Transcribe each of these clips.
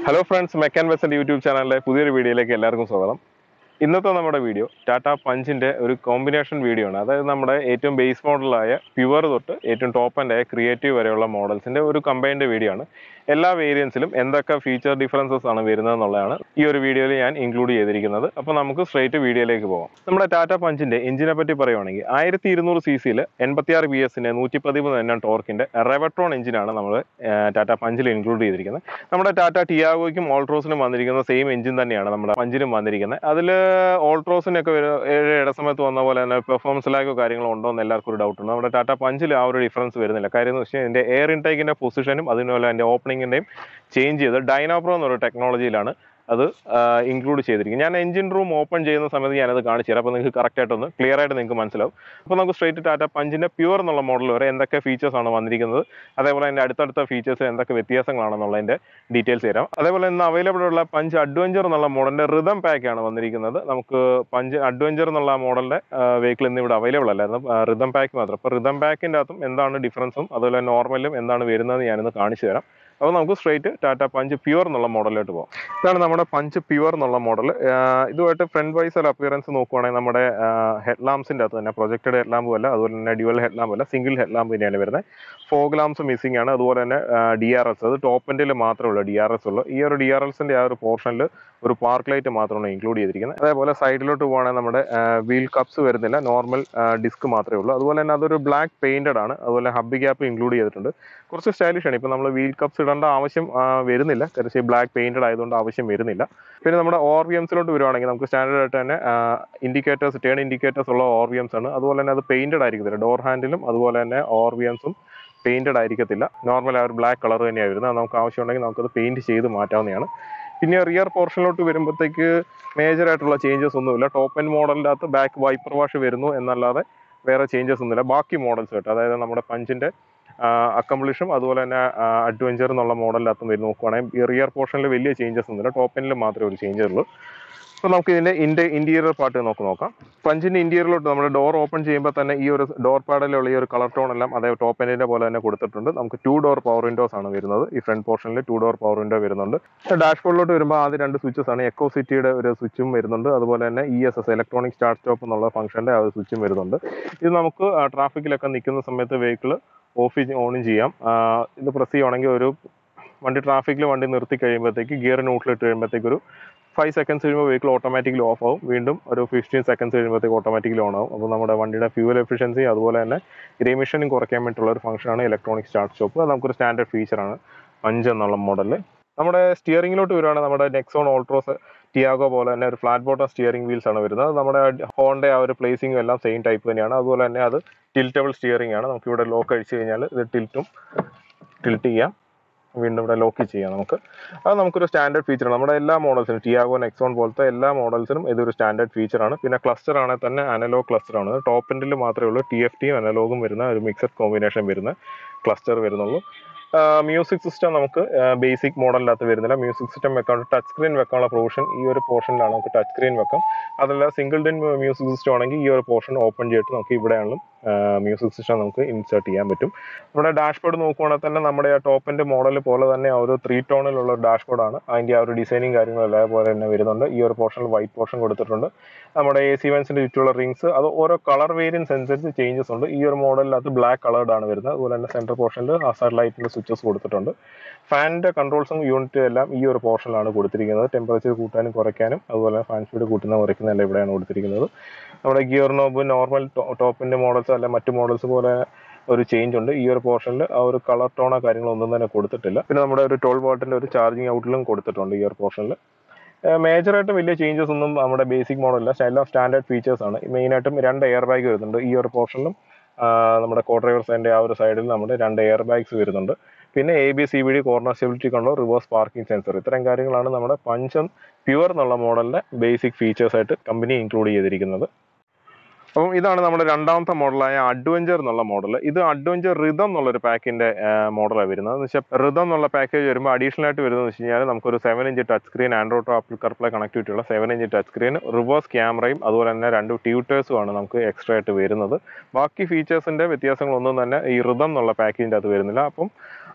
hello friends മെക്കാൻ vessel YouTube ചാനലിലെ പുതിയൊരു വീഡിയോയിലേക്ക് എല്ലാവർക്കും സ്വാഗതം ഇന്നത്തെ നമ്മുടെ വീഡിയോ ടാറ്റ പഞ്ചിന്റെ ഒരു കോമ്പിനേഷൻ വീഡിയോ ആണ് അതായത് നമ്മുടെ ഏറ്റവും ബേസ് മോഡലായ പ്യുവർ തൊട്ട് ഏറ്റവും ടോപ്പ് ആൻഡ് ആയ ക്രിയേറ്റീവ് വരെയുള്ള മോഡൽസിന്റെ ഒരു കമ്പൈൻഡ് വീഡിയോ ആണ് എല്ലാ വേരിയൻസിലും എന്തൊക്കെ ഫീച്ചർ ഡിഫറൻസസ് ആണ് വരുന്നത് എന്നുള്ളതാണ് ഈ ഒരു വീഡിയോയിൽ ഞാൻ ഇൻക്ലൂഡ് ചെയ്തിരിക്കുന്നത് അപ്പോൾ നമുക്ക് സ്ട്രേറ്റ് വീഡിയോയിലേക്ക് പോകാം നമ്മുടെ ടാറ്റ പഞ്ചിന്റെ എഞ്ചിനെ പറ്റി പറയുവാണെങ്കിൽ ആയിരത്തി ഇരുന്നൂറ് സി സിയിൽ എൺപത്തിയാറ് ബി എസിന്റെ നൂറ്റി പതിമൂന്ന് എണ്ണം ടോർക്കിന്റെ റെവട്രോൺ എഞ്ചിനാണ് നമ്മൾ ടാറ്റ പഞ്ചിൽ ഇൻക്ലൂഡ് ചെയ്തിരിക്കുന്നത് നമ്മുടെ ടാറ്റ ടിയാഗോയ്ക്കും ഓൾട്രോസിനും വന്നിരിക്കുന്ന സെയിം എഞ്ചിൻ തന്നെയാണ് നമ്മുടെ പഞ്ചിനും വന്നിരിക്കുന്നത് അതിൽ ഓൾട്രോസിനൊക്കെ ഒരു ഏഴ് ഇടസമയത്ത് വന്ന പോലെ തന്നെ പെർഫോമൻസ് ലാഗോ കാര്യങ്ങളോ ഉണ്ടോ എന്ന് എല്ലാവർക്കും ഒരു ഡൗട്ട് ഉണ്ട് നമ്മുടെ ടാറ്റ പഞ്ചിൽ ആ ഒരു ഡിഫറൻസ് വരുന്നില്ല കാര്യം എന്ന് വെച്ചാൽ ഇതിന്റെ എയർ ഇൻടേക്കിന്റെ പൊസിഷനും അതുപോലെ അതിന്റെ ഓപ്പണിങ്ങിന്റെയും ചേഞ്ച് ചെയ്ത് ഡൈനാപ്രോ എന്നൊരു ടെക്നോളജിയിലാണ് അത് ഇൻക്ലൂഡ് ചെയ്തിരിക്കും ഞാൻ എഞ്ചിൻ റൂം ഓപ്പൺ ചെയ്യുന്ന സമയത്ത് ഞാനത് കാണിച്ചു തരാം അപ്പോൾ നിങ്ങൾക്ക് കറക്റ്റ് ആയിട്ടൊന്ന് ക്ലിയർ ആയിട്ട് നിങ്ങൾക്ക് മനസ്സിലാവും അപ്പോൾ നമുക്ക് സ്ട്രേറ്റ് ടാറ്റ പഞ്ചിന്റെ പ്യുവർ എന്നുള്ള മോഡൽ വരെ എന്തൊക്കെ ഫീച്ചേഴ്സ് ആണ് വന്നിരിക്കുന്നത് അതേപോലെ അതിന്റെ അടുത്തടുത്ത ഫീച്ചേഴ്സ് എന്തൊക്കെ വ്യത്യാസങ്ങളാണെന്നുള്ളതിന്റെ ഡീറ്റെയിൽസ് തരാം അതേപോലെ ഇന്ന് അവൈലബിൾ ഉള്ള പഞ്ച് അഡ്വഞ്ചർ എന്നുള്ള മോഡലിന്റെ റിതം പാക്ക് ആണ് വന്നിരിക്കുന്നത് നമുക്ക് പഞ്ച് അഡ്വഞ്ചർ എന്നുള്ള മോഡലിന്റെ വെഹിക്കിൾ ഇന്ന് ഇവിടെ അവൈലബിൾ അല്ലായിരുന്നു റിതം പാക്ക് മാത്രം അപ്പോൾ റിതം പാക്കിന്റെ അകത്തും എന്താണ് ഡിഫറൻസും അതുപോലെ നോർമലും എന്താണ് വരുന്നത് ഞാനിന്ന് കാണിച്ചു തരാം അപ്പോൾ നമുക്ക് സ്ട്രേറ്റ് ടാറ്റ പഞ്ച് പ്യുവർ എന്നുള്ള മോഡലിലോട്ട് പോകാം ഇതാണ് നമ്മുടെ പഞ്ച് പ്യുവർ എന്നുള്ള മോഡൽ ഇതുമായിട്ട് ഫ്രണ്ട് വൈസ് ഒരു അപ്പിയറൻസ് നോക്കുവാണെങ്കിൽ നമ്മുടെ ഹെഡ് ലാംസിൻ്റെ അകത്ത് തന്നെ പ്രൊജക്റ്റഡ് ഹെഡ് ലാമ്പും അല്ല അതുപോലെ തന്നെ ഡ്യുവൽ ഹെഡ് ലാമ്പ് അല്ല സിംഗിൾ ഹെഡ് ലാമ്പ് തന്നെയാണ് വരുന്നത് ഫോഗ് ലാംസ് മിസ്സിംഗ് ആണ് അതുപോലെ തന്നെ ഡി ആർ എസ് അത് ടോപ്പ് എൻഡിൽ മാത്രമേ ഉള്ളൂ ഡി ആർ എസ് ഉള്ളൂ ഈ ഒരു ഡി ആർ എസിൻ്റെ ആ ഒരു പോർഷനിൽ ഒരു പാർക്ക് ലൈറ്റ് മാത്രമാണ് ഇൻക്ലൂഡ് ചെയ്തിരിക്കുന്നത് അതേപോലെ സൈഡിലോട്ട് പോകുകയാണെങ്കിൽ നമ്മുടെ വീൽ കപ്സ് വരുന്നില്ല നോർമൽ ഡിസ്ക് മാത്രമേ ഉള്ളൂ അതുപോലെ തന്നെ അതൊരു ബ്ലാക്ക് പെയിന്റഡ് ആണ് അതുപോലെ ഹബ്ബി ക്യാപ്പ് ഇൻക്ലൂഡ് ചെയ്തിട്ടുണ്ട് കുറച്ച് സ്റ്റൈലിഷ് ആണ് ഇപ്പം നമ്മൾ വീൽ കപ്സ് ഇടേണ്ട ആവശ്യം ആ, വരുന്നില്ല കാരണം ബ്ലാക്ക് പെയിന്റഡ് ആയതുകൊണ്ട് ആവശ്യം വരുന്നില്ല പിന്നെ നമ്മുടെ ഓർ വി എംസിലോട്ട് വരുവാണെങ്കിൽ നമുക്ക് സ്റ്റാൻഡേർഡ് ആയിട്ട് തന്നെ ഇൻഡിക്കേറ്റേഴ്സ് ടേൺ ഇൻഡിക്കേറ്റേഴ്സ് ഉള്ള ഓർ വി എംസ് ആണ് അതുപോലെ തന്നെ അത് പെയിന്റഡ് ആയിരിക്കത്തില്ല ഡോർ ഹാൻഡിലും അതുപോലെ തന്നെ ഓർ വി എംസും പെയിന്റഡ് ആയിരിക്കത്തില്ല നോർമൽ ആ ഒരു ബ്ലാക്ക് കളർ തന്നെയാണ് വരുന്നത് അത് നമുക്ക് ആവശ്യമുണ്ടെങ്കിൽ നമുക്കത് പെയിന്റ് ചെയ്ത് മാറ്റാവുന്നതാണ് പിന്നെ റിയർ പോർഷനിലോട്ട് വരുമ്പോഴത്തേക്ക് മേജർ ആയിട്ടുള്ള ചേഞ്ചസ് ഒന്നുമില്ല ടോപ്പ് എൻഡ് മോഡലിൻ്റെ അകത്ത് ബാക്ക് വൈപ്പർ വാഷ് വരുന്നു എന്നല്ലാതെ വേറെ ചേഞ്ചസ് ഒന്നുമില്ല ബാക്കി മോഡൽസ് കേട്ടോ അതായത് നമ്മുടെ പഞ്ചിന്റെ അക്കംപ്ലിഷും അതുപോലെ തന്നെ അഡ്വഞ്ചർ എന്നുള്ള മോഡലിനകത്തും വരും നോക്കുവാണെങ്കിൽ ഈ റിയർ പോർഷനിൽ വലിയ ചേഞ്ചസ് ഒന്നുമില്ല ടോപ്പ് എൻഡിൽ മാത്രമേ ഒരു ചേഞ്ച് ഉള്ളൂ അപ്പോൾ നമുക്ക് ഇതിന്റെ ഇന്റെ ഇന്റീരിയർ പാർട്ട് നമുക്ക് നോക്കാം പഞ്ചിന്റെ ഇന്റീരിയറിലോട്ട് നമ്മുടെ ഡോർ ഓപ്പൺ ചെയ്യുമ്പോൾ തന്നെ ഈ ഒരു ഡോർ പാഡിലുള്ള ഈ ഒരു കളർ ടോൺ എല്ലാം അതേ ടോപ്പ് എൻഡിന്റെ പോലെ തന്നെ കൊടുത്തിട്ടുണ്ട് നമുക്ക് ടു ഡോർ പവർ വിൻഡോസ് ആണ് വരുന്നത് ഈ ഫ്രണ്ട് പോർഷനിൽ ടു ഡോർ പവർ വിൻഡോ വരുന്നുണ്ട് ഡാഷ്ബോർഡിലോട്ട് വരുമ്പോൾ ആദ്യം രണ്ട് സ്വിച്ചസ് ആണ് എക്കോ സിറ്റിയുടെ ഒരു സ്വിച്ചും വരുന്നുണ്ട് അതുപോലെ തന്നെ E S S electronic start stop എന്നുള്ള ഫംഗ്ഷന്റെ ആ ഒരു സ്വിച്ചും വരുന്നുണ്ട് ഇത് നമുക്ക് ട്രാഫിക്കിലൊക്കെ നിൽക്കുന്ന സമയത്ത് വെഹിക്കിൾ ഓഫ് ഓണും ചെയ്യാം ആ, ഇത് പ്രസ് ചെയ്യുവാണെങ്കിൽ ഒരു വണ്ടി ട്രാഫിക്കിൽ വണ്ടി നിർത്തി കഴിയുമ്പോഴത്തേക്ക് ഗിയർ ന്യൂട്രലിട്ട് കഴിയുമ്പോഴത്തേക്ക് ഒരു ഫൈവ് സെക്കൻഡ്സ് കഴിയുമ്പോൾ വെഹിക്കിൾ ഓട്ടോമാറ്റിക്കലി ഓഫ് ആവും വീണ്ടും ഒരു ഫിഫ്റ്റീൻ സെക്കൻഡ്സ് കഴിയുമ്പോഴത്തേക്ക് ഓട്ടോമാറ്റിക്കലി ഓൺ ആവും അപ്പോൾ നമ്മുടെ വണ്ടിയുടെ ഫ്യൂവൽ എഫിഷ്യൻസി അതുപോലെ തന്നെ എമിഷനും കുറയ്ക്കാൻ വേണ്ടിയിട്ടുള്ള ഒരു ഫംഗ്ഷനാണ് ഇലക്ട്രോണിക് സ്റ്റാർട്ട് സ്റ്റോപ്പ് അത് നമുക്കൊരു സ്റ്റാൻഡേർഡ് ഫീച്ചറാണ് അഞ്ച് എന്നുള്ള മോഡലിൽ നമ്മുടെ സ്റ്റിയറിംഗിലോട്ട് വരുവാണെങ്കിൽ നമ്മുടെ നെക്സോൺ ഓൾട്രോസ് ടിയാഗോ പോലെ തന്നെ ഒരു ഫ്ലാറ്റ് ബോട്ടം സ്റ്റിയറിംഗ് വീൽസ് ആണ് വരുന്നത് അത് നമ്മുടെ ഹോണ്ട ആ ഒരു പ്ലേസിംഗും എല്ലാം സെയിം ടൈപ്പ് തന്നെയാണ് അതുപോലെ തന്നെ അത് ടിൽറ്റബിൾ സ്റ്റിയറിംഗ് ആണ് നമുക്ക് ഇവിടെ ലോക്ക് അടിച്ചു കഴിഞ്ഞാൽ ഇത് ടിൽറ്റും ടിൽറ്റ് ചെയ്യാം വീണ്ടും ഇവിടെ ലോക്ക് ചെയ്യാം നമുക്ക് അത് നമുക്കൊരു സ്റ്റാൻഡേർഡ് ഫീച്ചറാണ് നമ്മുടെ എല്ലാ മോഡൽസിനും ടിയാഗോ നെക്സോൺ പോലത്തെ എല്ലാ മോഡൽസിനും ഇതൊരു സ്റ്റാൻഡേർഡ് ഫീച്ചറാണ് പിന്നെ ക്ലസ്റ്റർ ആണെങ്കിൽ തന്നെ അനലോഗ് ക്ലസ്റ്റർ ആണ് ടോപ്പ് എൻഡിൽ മാത്രമേ ഉള്ളൂ ടി എഫ് ടിയും അനലോഗും വരുന്ന ഒരു മിക്സഡ് കോമ്പിനേഷൻ വരുന്ന ക്ലസ്റ്റർ വരുന്നുള്ളൂ മ്യൂസിക് സിസ്റ്റം നമുക്ക് ബേസിക് മോഡലിനകത്ത് വരുന്നില്ല മ്യൂസിക് സിസ്റ്റം വെക്കാൻ ടച്ച് സ്ക്രീൻ വെക്കാനുള്ള പ്രൊവിഷൻ ഈ ഒരു പോർഷനിലാണ് നമുക്ക് ടച്ച് സ്ക്രീൻ വെക്കാം അതല്ല സിംഗിൾ ഡിൻ മ്യൂസിക് സിസ്റ്റം ആണെങ്കിൽ ഈ ഒരു പോർഷൻ ഓപ്പൺ ചെയ്തിട്ട് നമുക്ക് ഇവിടെയാണെങ്കിലും മ്യൂസിക് സിസ്റ്റം നമുക്ക് ഇൻസേർട്ട് ചെയ്യാൻ പറ്റും നമ്മുടെ ഡാഷ്ബോർഡ് നോക്കുവാണെങ്കിൽ തന്നെ നമ്മുടെ ആ ടോപ്പിന്റെ മോഡൽ പോലെ തന്നെ ആ ഒരു ത്രീ ടോണിലുള്ള ഡാഷ്ബോർഡ് ആണ് അതിന്റെ ആ ഒരു ഡിസൈനിങ് കാര്യങ്ങളും അതേപോലെ തന്നെ വരുന്നുണ്ട് ഈ ഒരു പോർഷനിൽ വൈറ്റ് പോർഷൻ കൊടുത്തിട്ടുണ്ട് നമ്മുടെ എ സി വെൻസിന്റെ ചുറ്റുള്ള റിങ്സ് അത് ഓരോ കളർ വേരിയൻസ് അനുസരിച്ച് ചേഞ്ചസ് ഉണ്ട് ഈ ഒരു മോഡലിനകത്ത് ബ്ലാക്ക് കളേർഡ് ആണ് വരുന്നത് അതുപോലെ തന്നെ സെന്റർ പോർഷനിൽ ഹസാർഡ് ലൈറ്റിന്റെ സ്വിച്ചസ് കൊടുത്തിട്ടുണ്ട് ഫാനിന്റെ കൺട്രോൾസും യൂണിറ്റും എല്ലാം ഈ ഒരു പോർഷനിലാണ് കൊടുത്തിരിക്കുന്നത് ടെമ്പറേച്ചർ കൂട്ടാനും കുറയ്ക്കാനും അതുപോലെ ഫാൻ സ്പീഡ് കൂട്ടുന്ന കുറയ്ക്കുന്ന എല്ലാം ഇവിടെയാണ് കൊടുത്തിരിക്കുന്നത് നമ്മുടെ ഗിയർ നോബ് നോർമൽ ടോപ്പിന്റെ മോഡൽസ് അല്ല മറ്റു മോഡൽസ് പോലെ ഒരു ചേഞ്ച് ഉണ്ട് ഈ ഒരു പോർഷനിൽ ആ ഒരു കളർ ടോണോ കാര്യങ്ങളോ ഒന്നും തന്നെ കൊടുത്തിട്ടില്ല പിന്നെ നമ്മുടെ ഒരു ട്വൽവ് വാട്ടിന്റെ ഒരു ചാർജിങ് ഔട്ടിലും കൊടുത്തിട്ടുണ്ട് ഈ ഒരു പോർഷനിൽ മേജറായിട്ട് വലിയ ചേഞ്ചസ് ഒന്നും നമ്മുടെ ബേസിക് മോഡലല്ല എല്ലാം സ്റ്റാൻഡേർഡ് ഫീച്ചേഴ്സ് ആണ് മെയിനായിട്ടും രണ്ട് എയർ ബാഗ് വരുന്നുണ്ട് ഈ ഒരു പോർഷനിലും നമ്മുടെ കോ ഡ്രൈവർ സൈഡിന്റെ ആ ഒരു സൈഡിൽ നമ്മുടെ രണ്ട് എയർ ബാഗ്സ് വരുന്നുണ്ട് പിന്നെ A B C B D corner stability control reverse parking sensor ഇത്തരം കാര്യങ്ങളാണ് നമ്മുടെ പഞ്ചം പ്യുവർ എന്നുള്ള മോഡലിന്റെ ബേസിക് ഫീച്ചേഴ്സ് ആയിട്ട് കമ്പനി ഇൻക്ലൂഡ് ചെയ്തിരിക്കുന്നത് അപ്പം ഇതാണ് നമ്മുടെ രണ്ടാമത്തെ മോഡലായ അഡ്വഞ്ചർ എന്നുള്ള മോഡൽ ഇത് അഡ്വഞ്ചർ റിതം എന്നുള്ളൊരു പാക്കിന്റെ മോഡലാണ് വരുന്നത് എന്ന് വെച്ചാൽ റിതം എന്നുള്ള പാക്കേജ് വരുമ്പോൾ അഡീഷണൽ ആയിട്ട് വരുന്നത് വെച്ച് കഴിഞ്ഞാൽ നമുക്കൊരു seven inch touch screen Android Apple CarPlay connectivity ഉള്ള seven inch touch screen reverse ക്യാമറയും അതുപോലെ തന്നെ രണ്ട് ട്യൂട്ടേഴ്സും ആണ് നമുക്ക് എക്സ്ട്രാ ആയിട്ട് വരുന്നത് ബാക്കി ഫീച്ചേഴ്സിന്റെ വ്യത്യാസങ്ങളൊന്നും തന്നെ ഈ റിതം എന്നുള്ള പാക്കേജിന്റെ അകത്ത് വരുന്നില്ല അപ്പം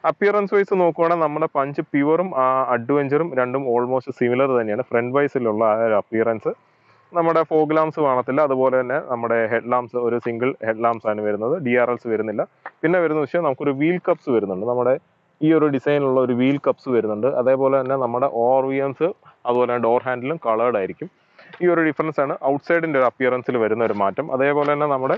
അപ്പിയറൻസ് വൈസ് നോക്കുവാണെങ്കിൽ നമ്മുടെ പഞ്ച് പ്യുവറും അഡ്വഞ്ചറും രണ്ടും ഓൾമോസ്റ്റ് സിമിലർ തന്നെയാണ് ഫ്രണ്ട് വൈസിലുള്ള ആ ഒരു അപ്പിയറൻസ് നമ്മുടെ ഫോഗ് ലാംസ് കാണത്തില്ല അതുപോലെ തന്നെ നമ്മുടെ ഹെഡ് ലാംസ് ഒരു സിംഗിൾ ഹെഡ് ലാംസ് ആണ് വരുന്നത് ഡി ആർ എൽസ് വരുന്നില്ല പിന്നെ വരുന്ന വെച്ചാൽ നമുക്കൊരു വീൽ കപ്സ് വരുന്നുണ്ട് നമ്മുടെ ഈ ഒരു ഡിസൈനിലുള്ള ഒരു വീൽ കപ്സ് വരുന്നുണ്ട് അതേപോലെ തന്നെ നമ്മുടെ ഓർ വി എംസ് അതുപോലെ തന്നെ ഡോർ ഹാൻഡിലും കളേർഡ് ആയിരിക്കും ഈ ഒരു ഡിഫറൻസ് ആണ് ഔട്ട്സൈഡിൻ്റെ ഒരു അപ്പിയറൻസിൽ വരുന്ന ഒരു മാറ്റം അതേപോലെ തന്നെ നമ്മുടെ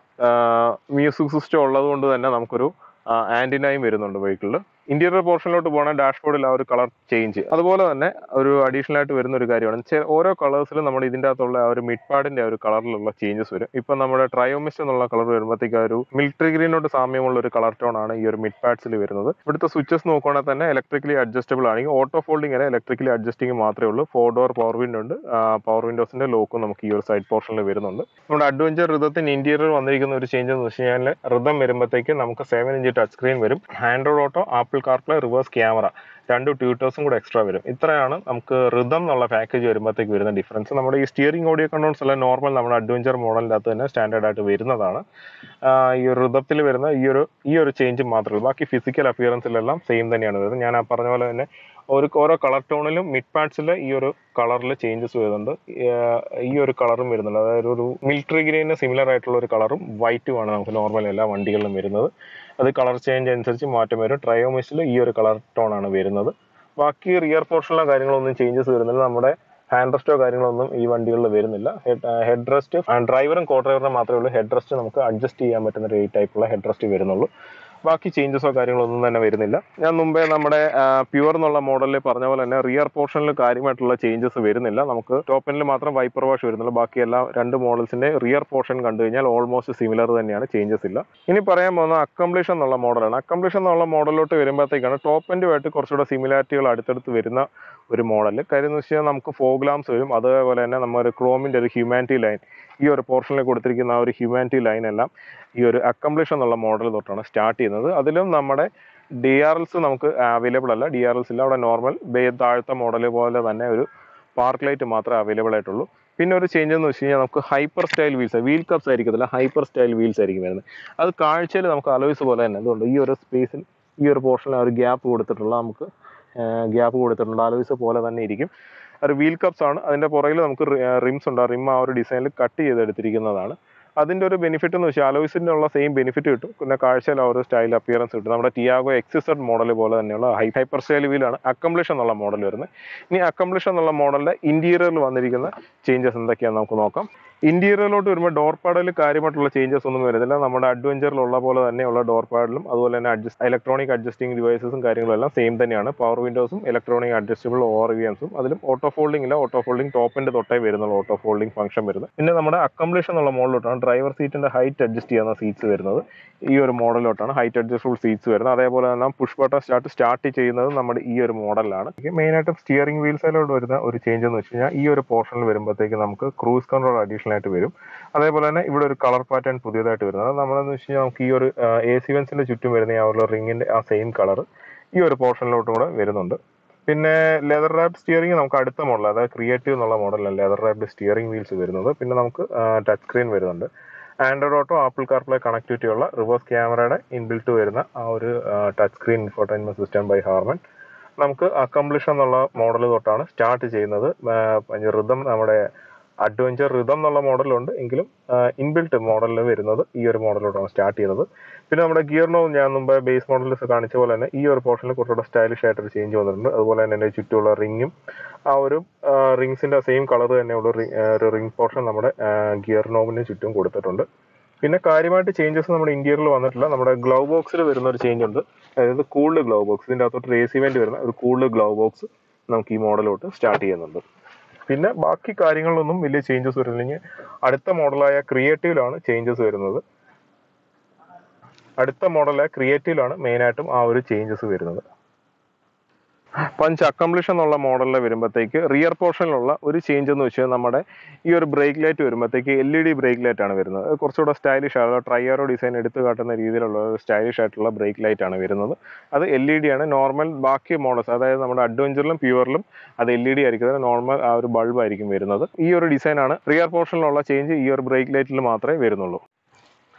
മ്യൂസിക് സിസ്റ്റം ഉള്ളത് കൊണ്ട് തന്നെ നമുക്കൊരു ആൻറ്റിനായും വരുന്നുണ്ട് വെഹിക്കിളിൽ ഇന്റീരിയർ പോർഷനിലോട്ട് പോകുന്ന ഡാഷ്ബോർഡിൽ ആ ഒരു കളർ ചേഞ്ച് അതുപോലെ തന്നെ ഒരു അഡീഷണൽ ആയിട്ട് വരുന്ന ഒരു കാര്യമാണ് ചെ- ഓരോ കളേഴ്സിലും നമ്മുടെ ഇതിൻ്റെ അകത്തുള്ള ആ ഒരു മിഡ് പാഡിന്റെ ആ ഒരു കളറിലുള്ള ചേഞ്ചസ് വരും ഇപ്പം നമ്മുടെ ട്രയോമിസ്റ്റ് എന്നുള്ള കളർ വരുമ്പോഴത്തേക്ക് ആ ഒരു മിലിറ്ററി ഗ്രീനോട് സാമ്യമുള്ള ഒരു കളർ ടോൺ ആണ് ഈ ഒരു മിഡ് പാഡ്സിൽ വരുന്നത് ഇവിടുത്തെ സ്വിച്ചസ് നോക്കുകയാണെങ്കിൽ തന്നെ ഇലക്ട്രിക്കലി അഡ്ജസ്റ്റബിൾ ആണെങ്കിൽ ഓട്ടോ ഫോൾഡിംഗ് വരെ ഇലക്ട്രിക്കലി അഡ്ജസ്റ്റിംഗ് മാത്രമേ ഉള്ളൂ ഫോർ ഡോർ പവർ വിൻഡോ ഉണ്ട് പവർ വിൻഡോസിന്റെ ലോക്കും നമുക്ക് ഈ ഒരു സൈഡ് പോർഷനിൽ വരുന്നുണ്ട് നമ്മുടെ അഡ്വഞ്ചർ ഋതത്തിന് ഇന്റീരിയർ വന്നിരിക്കുന്ന ഒരു ചേഞ്ച് എന്ന് വെച്ച് കഴിഞ്ഞാൽ ഋതം വരുമ്പോഴത്തേക്ക് നമുക്ക് സെവൻ ഇഞ്ച് ടച്ച് സ്ക്രീൻ വരും Android auto Apple CarPlay reverse camera രണ്ട് ട്യൂട്ടേഴ്സും കൂടെ എക്സ്ട്രാ വരും ഇത്രയാണ് നമുക്ക് ഋതം എന്നുള്ള പാക്കേജ് വരുമ്പോഴത്തേക്ക് വരുന്ന ഡിഫറൻസ് നമ്മുടെ ഈ സ്റ്റിയറിംഗ് ഓഡിയോ കൺട്രോൾസ് എല്ലാം നോർമൽ നമ്മുടെ അഡ്വഞ്ചർ മോഡലിൻ്റെ അകത്ത് തന്നെ സ്റ്റാൻഡേർഡ് ആയിട്ട് വരുന്നതാണ് ആഹ് ഈ ഋതത്തിൽ വരുന്ന ഈ ഒരു ഈ ഒരു ചേഞ്ച് മാത്രമേ ഉള്ളൂ ബാക്കി ഫിസിക്കൽ അപ്പിയറൻസിലെല്ലാം സെയിം തന്നെയാണ് വരുന്നത് ഞാൻ ആ പറഞ്ഞ പോലെ തന്നെ ഒരു ഓരോ കളർ ടോണിലും മിഡ് പാർട്സിൽ ഈ ഒരു കളറിൽ ചേഞ്ചസ് വരുന്നുണ്ട് ഏർ ഈ ഒരു കളറും വരുന്നുണ്ട് അതായത് ഒരു മിലിറ്ററി ഗ്രീന് സിമിലർ ആയിട്ടുള്ള ഒരു കളറും വൈറ്റും ആണ് നമുക്ക് നോർമൽ എല്ലാ വണ്ടികളിലും വരുന്നത് അത് കളർ ചേഞ്ച് അനുസരിച്ച് മാറ്റം വരും ട്രയോമിസിൽ ഈ ഒരു കളർ ടോൺ ആണ് വരുന്നത് ബാക്കി റിയർ പോർഷനിലെ കാര്യങ്ങളൊന്നും ചേഞ്ചസ് വരുന്നില്ല നമ്മുടെ ഹാൻഡ് റെസ്റ്റോ കാര്യങ്ങളൊന്നും ഈ വണ്ടികളിൽ വരുന്നില്ല ഹെഡ് റെസ്റ്റ് ഡ്രൈവറും കോ ഡ്രൈവറിനും മാത്രമേ ഉള്ളൂ ഹെഡ് റെസ്റ്റ് നമുക്ക് അഡ്ജസ്റ്റ് ചെയ്യാൻ പറ്റുന്ന ഒരു ടൈപ്പുള്ള ഹെഡ് റെസ്റ്റ് വരുന്നുള്ളൂ ബാക്കി ചേഞ്ചസോ കാര്യങ്ങളോ ഒന്നും തന്നെ വരുന്നില്ല ഞാൻ മുമ്പേ നമ്മുടെ പ്യുവർ എന്നുള്ള മോഡലിൽ പറഞ്ഞ പോലെ തന്നെ റിയർ പോർഷനിൽ കാര്യമായിട്ടുള്ള ചേഞ്ചസ് വരുന്നില്ല നമുക്ക് ടോപ്പ് എൻഡിൽ മാത്രം വൈപ്പർ വാഷ് വരുന്നുള്ളൂ ബാക്കി എല്ലാ രണ്ട് മോഡൽസിന്റെ റിയർ പോർഷൻ കണ്ടു കഴിഞ്ഞാൽ ഓൾമോസ്റ്റ് സിമിലർ തന്നെയാണ് ചേഞ്ചസ് ഇല്ല ഇനി പറയാൻ പോകുന്ന അക്കംപ്ലീഷൻ എന്നുള്ള മോഡലാണ് അക്കംപ്ലീഷൻ എന്നുള്ള മോഡലിലോട്ട് വരുമ്പോഴത്തേക്കാണ് ടോപ്പ് എൻഡുമായിട്ട് കുറച്ചുകൂടെ സിമിലാരിറ്റികൾ അടുത്തടുത്ത് വരുന്ന ഒരു മോഡൽ കാര്യം എന്ന് വെച്ചാൽ നമുക്ക് ഫോഗ് ലാംസ് വരും അതേപോലെ തന്നെ നമ്മുടെ ക്രോമിന്റെ ഒരു ഹ്യൂമാനിറ്റി ലൈൻ ഈ ഒരു പോർഷനിൽ കൊടുത്തിരിക്കുന്ന ആ ഒരു ഹ്യൂമാനിറ്റി ലൈൻ എല്ലാം ഈ ഒരു അക്കംപ്ലീഷൻ എന്നുള്ള മോഡൽ തൊട്ടാണ് സ്റ്റാർട്ട് ചെയ്യുന്നത് അതിലും നമ്മുടെ ഡി ആർ എൽസ് നമുക്ക് അവൈലബിൾ അല്ല ഡി ആർ എൽസ് ഇല്ല അവിടെ നോർമൽ ബേ താഴത്തെ മോഡൽ പോലെ തന്നെ ഒരു പാർക്ക് ലൈറ്റ് മാത്രമേ അവൈലബിൾ ആയിട്ടുള്ളൂ പിന്നെ ഒരു ചേഞ്ച് എന്ന് വെച്ച് കഴിഞ്ഞാൽ നമുക്ക് hyper style wheels wheel caps ആയിരിക്കത്തില്ല ഹൈപ്പർ സ്റ്റൈൽ വീൽസ് ആയിരിക്കും വരുന്നത് അത് കാഴ്ചയിൽ നമുക്ക് അലോയ്സ് പോലെ തന്നെ അതുകൊണ്ട് ഈ ഒരു സ്പേസിൽ ഈ ഒരു പോർഷനിൽ ഒരു ഗ്യാപ്പ് കൊടുത്തിട്ടുള്ള നമുക്ക് ഗ്യാപ്പ് കൊടുത്തിട്ടുണ്ട് അലോയ്സ് പോലെ തന്നെ ഇരിക്കും ഒരു വീൽ കപ്സ് ആണ് അതിന്റെ പുറകിൽ നമുക്ക് റിംസ് ഉണ്ട് ആ റിം ആ ഒരു ഡിസൈനിൽ കട്ട് ചെയ്തെടുത്തിരിക്കുന്നതാണ് അതിന്റെ ഒരു ബെനിഫിറ്റ് എന്ന് വെച്ചാൽ അലോയ്സിന്റെ ഉള്ള സെയിം ബെനിഫിറ്റ് കിട്ടും പിന്നെ കാഴ്ചയിൽ ആ ഒരു സ്റ്റൈൽ അപ്പിയറൻസ് കിട്ടും നമ്മുടെ ടിയാഗോ എക്സിസഡ് മോഡൽ പോലെ തന്നെയുള്ള ഹൈ ഹൈപ്പർ സ്റ്റൈൽ വീലാണ് അക്കംപ്ലിഷൻ എന്നുള്ള മോഡൽ വരുന്നത് ഇനി അക്കംപ്ലിഷൻ എന്നുള്ള മോഡലിന്റെ ഇന്റീരിയറിൽ വന്നിരിക്കുന്ന ചേഞ്ചസ് എന്തൊക്കെയാണെന്ന് നമുക്ക് നോക്കാം ഇന്റീരിയറിലോട്ട് വരുമ്പോൾ ഡോർ പാഡിൽ കാര്യമായിട്ടുള്ള ചേഞ്ചസ് ഒന്നും വരുന്നില്ല നമ്മുടെ അഡ്വഞ്ചറിലുള്ള പോലെ തന്നെയുള്ള ഡോർ പാഡിലും അതുപോലെ തന്നെ അഡ്ജസ്റ്റ് ഇലക്ട്രോണിക് അഡ്ജസ്റ്റിംഗ് ഡിവൈസസും കാര്യങ്ങളും എല്ലാം സെയിം തന്നെയാണ് പവർ വിൻഡോസും ഇലക്ട്രോണിക് അഡ്ജസ്റ്റബിൾ ഓർ വി എംസും അതിലും ഓട്ടോ ഫോൾഡിംഗ് ഇല്ല ഓട്ടോ ഫോൾഡിംഗ് ടോപ്പിന്റെ തൊട്ടേ വരുന്നുള്ളൂ ഓട്ടോ ഫോൾഡിംഗ് ഫംഗ്ഷൻ വരുന്നത് പിന്നെ നമ്മുടെ അക്കംപ്ലിഷൻ എന്നുള്ള മോഡലോട്ടാണ് ഡ്രൈവർ സീറ്റിന്റെ ഹൈറ്റ് അഡ്ജസ്റ്റ് ചെയ്യുന്ന സീറ്റ്സ് വരുന്നത് ഈ ഒരു മോഡലിലോട്ടാണ് ഹൈറ്റ് അഡ്ജസ്റ്റബിൾ സീറ്റ്സ് വരുന്നത് അതേപോലെ തന്നെ പുഷ് ബട്ടൺ സ്റ്റാർട്ട് സ്റ്റാർട്ട് ചെയ്യുന്നത് നമ്മുടെ ഈ ഒരു മോഡലിലാണ് മെയിൻ ആയിട്ടും സ്റ്റിയറിംഗ് വീൽസിലോട്ട് വരുന്ന ഒരു ചേഞ്ച് എന്ന് വെച്ച് കഴിഞ്ഞാൽ ഈ ഒരു പോർഷനിൽ വരുമ്പോഴത്തേക്ക് നമുക്ക് ക്രൂസ് കൺട്രോൾ അഡീഷണൽ ആയിട്ട് വരും അതേപോലെ തന്നെ ഇവിടെ ഒരു കളർ പാറ്റേൺ പുതിയതായിട്ട് വരുന്നത് അത് നമ്മളെന്ന് വെച്ച് കഴിഞ്ഞാൽ നമുക്ക് ഈ ഒരു എ സി വെൻസിന്റെ ചുറ്റും വരുന്ന ആ ഒരു റിങ്ങിന്റെ ആ സെയിം കളർ ഈ ഒരു പോർഷനിലോട്ടും കൂടെ വരുന്നുണ്ട് പിന്നെ ലെതർ റാപ്പ് സ്റ്റിയറിംഗ് നമുക്ക് അടുത്ത മോഡൽ അതായത് ക്രിയേറ്റീവ് എന്നുള്ള മോഡലാണ് ലെതർ റാപ്പ് സ്റ്റിയറിംഗ് വീൽസ് വരുന്നത് പിന്നെ നമുക്ക് ടച്ച് സ്ക്രീൻ വരുന്നുണ്ട് Android auto Apple CarPlay connectivity ഉള്ള റിവേഴ്സ് ക്യാമറയുടെ ഇൻബിൽട്ട് വരുന്ന ആ ഒരു touch screen infotainment system by Harman നമുക്ക് അക്കംപ്ലിഷൻ എന്നുള്ള മോഡൽ തൊട്ടാണ് സ്റ്റാർട്ട് ചെയ്യുന്നത് ഋതം നമ്മുടെ അഡ്വഞ്ചർ ഋതം എന്നുള്ള മോഡലുണ്ട് എങ്കിലും ഇൻബിൽട്ട് മോഡലിൽ വരുന്നത് ഈ ഒരു മോഡലോട്ടാണ് സ്റ്റാർട്ട് ചെയ്യുന്നത് പിന്നെ നമ്മുടെ ഗിയർ നോവ് ഞാൻ മുമ്പ് ബേസ് മോഡലിൽ കാണിച്ച പോലെ തന്നെ ഈ ഒരു പോർഷനിൽ കുറച്ചുകൂടെ സ്റ്റൈലിഷ് ആയിട്ടൊരു ചേഞ്ച് വന്നിട്ടുണ്ട് അതുപോലെ തന്നെ അതിന്റെ ചുറ്റുമുള്ള റിങ്ങും ആ ഒരു റിങ്സിന്റെ സെയിം കളർ തന്നെയുള്ള ഒരു റി- ആ, ഒരു റിംഗ് പോർഷൻ നമ്മുടെ ഗിയർ നോവിന് ചുറ്റും കൊടുത്തിട്ടുണ്ട് പിന്നെ കാര്യമായിട്ട് ചേഞ്ചസ് നമ്മുടെ ഇന്റീരിയറിൽ വന്നിട്ടില്ല നമ്മുടെ ഗ്ലൗ ബോക്സിൽ വരുന്ന ഒരു ചേഞ്ച് ഉണ്ട് അതായത് കൂൾഡ് ഗ്ലൗ ബോക്സ് ഇതിന്റെ അകത്തോട്ട് ഒരു എ സി വെന്റ് വരുന്ന ഒരു കൂൾഡ് ഗ്ലൗ ബോക്സ് നമുക്ക് ഈ മോഡലോട്ട് സ്റ്റാർട്ട് ചെയ്യുന്നുണ്ട് പിന്നെ ബാക്കി കാര്യങ്ങളിലൊന്നും വലിയ ചേഞ്ചസ് വരുന്നില്ലെങ്കിൽ അടുത്ത മോഡലായ ക്രിയേറ്റീവിലാണ് ചേഞ്ചസ് വരുന്നത് അടുത്ത മോഡലായ ക്രിയേറ്റീവിലാണ് മെയിനായിട്ടും ആ ഒരു ചേഞ്ചസ് വരുന്നത് പഞ്ച് അക്കംപ്ലിഷൻ എന്നുള്ള മോഡലിൽ വരുമ്പോഴത്തേക്ക് റിയർ പോർഷനിലുള്ള ഒരു ചേഞ്ച് എന്ന് വെച്ചാൽ നമ്മുടെ ഈ ഒരു ബ്രേക്ക് ലൈറ്റ് വരുമ്പോഴത്തേക്ക് L E D brake light ആണ് വരുന്നത് അത് കുറച്ചുകൂടെ സ്റ്റൈലിഷ് ആണ് ട്രൈയാറോ ഡിസൈൻ എടുത്തു കാട്ടുന്ന രീതിയിലുള്ള ഒരു സ്റ്റൈലിഷ് ആയിട്ടുള്ള ബ്രേക്ക് ലൈറ്റ് ആണ് വരുന്നത് അത് എൽ ഇ ഡി ആണ് നോർമൽ ബാക്കി മോഡൽസ് അതായത് നമ്മുടെ അഡ്വഞ്ചറിലും പ്യുവറിലും അത് എൽ ഇ ഡി ആയിരിക്കും നോർമൽ ആ ഒരു ബൾബ് ആയിരിക്കും വരുന്നത് ഈ ഒരു ഡിസൈൻ ആണ് റിയർ പോർഷനിലുള്ള ചേഞ്ച് ഈ ഒരു ബ്രേക്ക് ലൈറ്റിൽ മാത്രമേ വരുന്നുള്ളൂ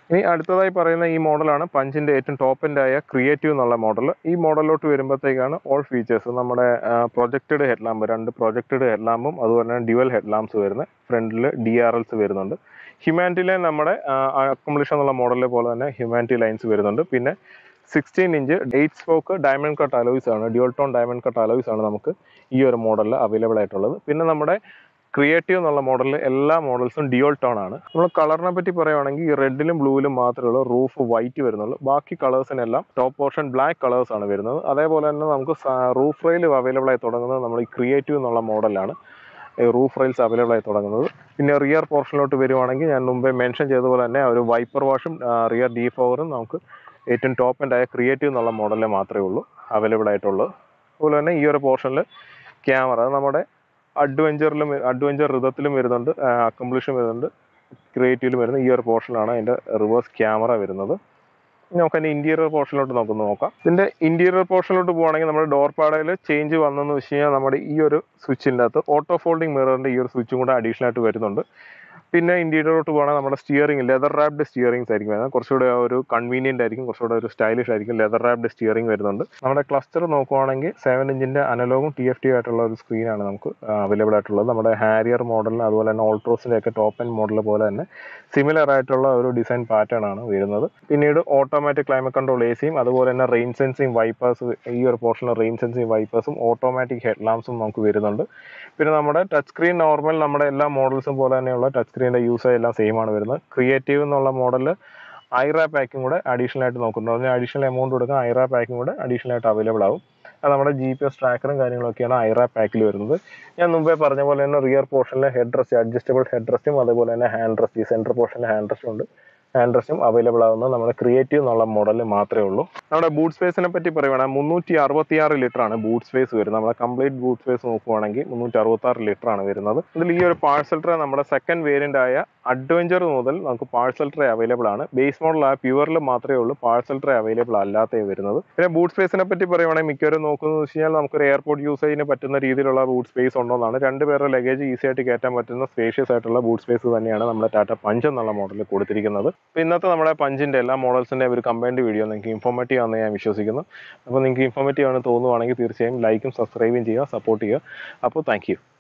ഇനി അടുത്തതായി പറയുന്ന ഈ മോഡലാണ് പഞ്ചിന്റെ ഏറ്റവും ടോപ്പ് എൻഡ് ആയ ക്രിയേറ്റീവ് എന്നുള്ള മോഡൽ ഈ മോഡലിലോട്ട് വരുമ്പോഴത്തേക്കാണ് ഓൾ ഫീച്ചേഴ്സ് നമ്മുടെ പ്രൊജക്റ്റഡ് ഹെഡ് ലാമ്പ് രണ്ട് പ്രൊജക്റ്റഡ് ഹെഡ് ലാമ്പും അതുപോലെ തന്നെ ഡ്യുവൽ ഹെഡ് ലാമ്പ്സ് വരുന്നത് ഫ്രണ്ടിൽ ഡി ആർ എൽസ് വരുന്നുണ്ട് ഹ്യൂമാനിറ്റിയിലെ നമ്മുടെ അക്കോമഡേഷൻ എന്നുള്ള മോഡലിലെ പോലെ തന്നെ ഹ്യൂമാനിറ്റി ലൈൻസ് വരുന്നുണ്ട് പിന്നെ sixteen inch eight spoke diamond cut alloys ആണ് dual tone diamond cut alloys ആണ് നമുക്ക് ഈ ഒരു മോഡലിൽ അവൈലബിൾ ആയിട്ടുള്ളത് പിന്നെ നമ്മുടെ ക്രിയേറ്റീവ് എന്നുള്ള മോഡലിൽ എല്ലാ മോഡൽസും ഡിയോൾ ടോൺ ആണ് നമ്മൾ കളറിനെ പറ്റി പറയുവാണെങ്കിൽ ഈ റെഡിലും ബ്ലൂവിലും മാത്രമേ ഉള്ളൂ റൂഫ് വൈറ്റ് വരുന്നുള്ളൂ ബാക്കി കളേഴ്സിനെല്ലാം ടോപ്പ് പോർഷൻ ബ്ലാക്ക് കളേഴ്സ് ആണ് വരുന്നത് അതേപോലെ തന്നെ നമുക്ക് റൂഫ് റെയിൽ അവൈലബിൾ ആയി തുടങ്ങുന്നത് നമ്മൾ ഈ ക്രിയേറ്റീവ് എന്നുള്ള മോഡലാണ് റൂഫ് റെയിൽസ് അവൈലബിൾ ആയി തുടങ്ങുന്നത് പിന്നെ റിയർ പോർഷനിലോട്ട് വരുവാണെങ്കിൽ ഞാൻ മുമ്പേ മെൻഷൻ ചെയ്ത പോലെ തന്നെ ഒരു വൈപ്പർ വാഷും റിയർ ഡീഫോവറും നമുക്ക് ഏറ്റവും ടോപ്പ് ആൻഡ് ആയ ക്രിയേറ്റീവ് എന്നുള്ള മോഡലിൽ മാത്രമേ ഉള്ളൂ അവൈലബിൾ ആയിട്ടുള്ളൂ അതുപോലെ തന്നെ ഈ ഒരു പോർഷനിൽ ക്യാമറ നമ്മുടെ അഡ്വഞ്ചറിലും അഡ്വഞ്ചർ ഋതത്തിലും വരുന്നുണ്ട് അക്കംപ്ലിഷൻ വരുന്നുണ്ട് ക്രിയേറ്റീവിലും വരുന്ന ഈ ഒരു പോർഷനിലാണ് അതിൻ്റെ റിവേഴ്സ് ക്യാമറ വരുന്നത് ഇനി നമുക്ക് അതിൻ്റെ ഇൻറ്റീരിയർ പോർഷനിലോട്ട് നമുക്ക് നോക്കാം ഇതിൻ്റെ ഇൻറ്റീരിയർ പോർഷനിലോട്ട് പോകുകയാണെങ്കിൽ നമ്മുടെ ഡോർ പാടയിൽ ചേഞ്ച് വന്നെന്ന് വെച്ച് കഴിഞ്ഞാൽ നമ്മുടെ ഈ ഒരു സ്വിച്ചിൻ്റെ അകത്ത് ഓട്ടോ ഫോൾഡിംഗ് മിററിൻ്റെ ഈ ഒരു സ്വിച്ചും കൂടെ അഡീഷണൽ ആയിട്ട് വരുന്നുണ്ട് പിന്നെ ഇൻറ്റീരിയറിലോട്ട് പോകുകയാണെങ്കിൽ നമ്മുടെ സ്റ്റിയറിംഗ് ലെതർ റാപ്ഡ് സ്റ്റിയറിംഗ്സ് ആയിരിക്കും വരുന്നത് കുറച്ചുകൂടെ ഒരു കൺവീനിയൻ്റ് ആയിരിക്കും കുറച്ചുകൂടെ ഒരു സ്റ്റൈലിഷ് ആയിരിക്കും ലെതർ റാപ്ഡ് സ്റ്റിയറിംഗ് വരുന്നുണ്ട് നമ്മുടെ ക്ലസ്റ്റർ നോക്കുവാണെങ്കിൽ സെവൻ ഇഞ്ചിൻ്റെ അനലോഗും ടി എഫ് ടി ആയിട്ടുള്ള ഒരു സ്ക്രീനാണ് നമുക്ക് അവൈലബിൾ ആയിട്ടുള്ളത് നമ്മുടെ ഹാരിയർ മോഡലിന് അതുപോലെ തന്നെ ഓൾട്രോസിൻ്റെ ഒക്കെ ടോപ്പ് ആൻഡ് മോഡൽ പോലെ തന്നെ സിമിലർ ആയിട്ടുള്ള ഒരു ഡിസൈൻ പാറ്റേൺ ആണ് വരുന്നത് പിന്നീട് ഓട്ടോമാറ്റിക് ക്ലൈമറ്റ് കൺട്രോൾ എ സിയും അതുപോലെ തന്നെ റെയിൻ സെൻസിങ് വൈപ്പേഴ്സ് ഈ ഒരു പോർഷനിൽ റെയിൻ സെൻസിങ് വൈപ്പേഴ്സും ഓട്ടോമാറ്റിക് ഹെഡ് ലാംപ്സും നമുക്ക് വരുന്നുണ്ട് പിന്നെ നമ്മുടെ ടച്ച് സ്ക്രീൻ നോർമൽ നമ്മുടെ എല്ലാ മോഡൽസും പോലെ തന്നെയുള്ള ടച്ച് സ്ക്രീനിൻ്റെ യൂസേജ് എല്ലാം സെയിം ആണ് വരുന്നത് ക്രിയേറ്റീവ് എന്നുള്ള മോഡലിൽ ഐറ പാക്കും കൂടെ അഡീഷണൽ ആയിട്ട് നോക്കുന്നുണ്ട് അതിന് അഡീഷണൽ എമൗണ്ട് കൊടുക്കാൻ ഐറ പാക്കും കൂടെ അഡീഷണൽ ആയിട്ട് അവൈലബിൾ ആവും അത് നമ്മുടെ ജി പി എസ് ട്രാക്കറും കാര്യങ്ങളൊക്കെയാണ് ഐറ പാക്കിൽ വരുന്നത് ഞാൻ മുമ്പേ പറഞ്ഞ പോലെ തന്നെ റിയർ പോർഷനിലെ ഹെഡ് റെസ്റ്റ് അഡ്ജസ്റ്റബിൾ ഹെഡ് റെസ്റ്റും അതുപോലെ തന്നെ ഹാൻഡ് റെസ്റ്റ് ഈ സെൻറ്റർ പോർഷനിൽ ഹാൻഡ് റെസ്റ്റും ഉണ്ട് ഹാൻഡ് റെസ്റ്റും അവൈലബിൾ ആവുന്നത് നമ്മുടെ ക്രിയേറ്റീവ് എന്നുള്ള മോഡലിൽ മാത്രമേ ഉള്ളൂ നമ്മുടെ ബൂട്ട് സ്പേസിനെ പറ്റി പറയുവാണെങ്കിൽ മുന്നൂറ്റി അറുപത്തി ആറ് ലിറ്റർ ആണ് ബൂട്ട് സ്പേസ് വരുന്നത് നമ്മുടെ കംപ്ലീറ്റ് ബൂട്ട് സ്പേസ് നോക്കുവാണെങ്കിൽ മുന്നൂറ്റി അറുപത്തി ആറ് ലിറ്റർ ആണ് വരുന്നത് ഇതിൽ ഈ ഒരു പാഴ്സൽ ട്രേ നമ്മുടെ സെക്കൻഡ് വേരിയന്റ് ആയ അഡ്വഞ്ചർ മുതൽ നമുക്ക് പാഴ്സൽ ട്രേ അവൈലബിൾ ആണ് ബേസ് മോഡൽ ആ പ്യുവറിൽ മാത്രമേ ഉള്ളൂ പാഴ്സൽ ട്രേ അവൈലബിൾ അല്ലാത്തേ വരുന്നത് പിന്നെ ബൂട്ട് സ്പേസിനെ പറ്റി പറയുവാണെങ്കിൽ മിക്കവരും നോക്കുന്നത് വെച്ച് കഴിഞ്ഞാൽ നമുക്കൊരു എയർപോർട്ട് യൂസേജിന് പറ്റുന്ന രീതിയിലുള്ള ബൂട്ട് സ്പേസ് ഉണ്ടോന്നാണ് രണ്ട് പേരുടെ ലഗേജ് ഈസി ആയിട്ട് കയറ്റാൻ പറ്റുന്ന സ്പേഷ്യസ് ആയിട്ടുള്ള ബൂട്ട് സ്പേസ് തന്നെയാണ് നമ്മുടെ ടാറ്റ പഞ്ച് എന്നുള്ള മോഡലിൽ കൊടുത്തിരിക്കുന്നത് അപ്പോൾ ഇന്നത്തെ നമ്മുടെ പഞ്ചിന്റെ എല്ലാ മോഡൽസിന്റെ ഒരു കമ്പൈൻഡ് വീഡിയോ നിങ്ങൾക്ക് ഇൻഫോർമേറ്റീവ് ആണെന്ന് ഞാൻ വിശ്വസിക്കുന്നു അപ്പോൾ നിങ്ങൾക്ക് ഇൻഫോർമേറ്റീവ് ആണ് തോന്നുവാണെങ്കിൽ തീർച്ചയായും ലൈക്കും സബ്സ്ക്രൈബും ചെയ്യുക സപ്പോർട്ട് ചെയ്യുക അപ്പോൾ താങ്ക്